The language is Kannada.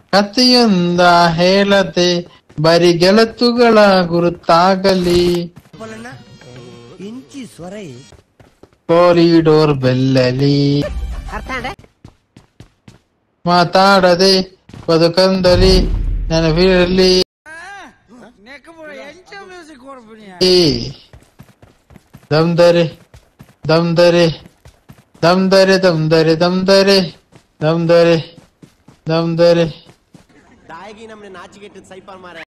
ಕಥೆಯೊಂದ ಹೇಳದೆ ಬರಿ ಗೆಳತುಗಳ ಗುರುತಾಗಲಿ ಇಂಚಿ ಸ್ವರೈ ಕಾರಿಡೋರ್ ಬೆಲ್ಲಲಿ ಮಾತಾಡದೆ ಬದುಕಂದಲಿ ನೆನಪಿರಲಿ ದಮ್ದರೆ ದಮ್ದರೆ ದಮ್ದರೆ ದಮ್ದರೆ ದಮ್ದರೆ ದಮ್ದರೆ ದಮ್ದರೆ ತಾಯಿಗೆ ನಮ್ನೆ ನಾಚಿಗೆಟ್ಟು ಸೈಪಾಲ್ ಮಾರ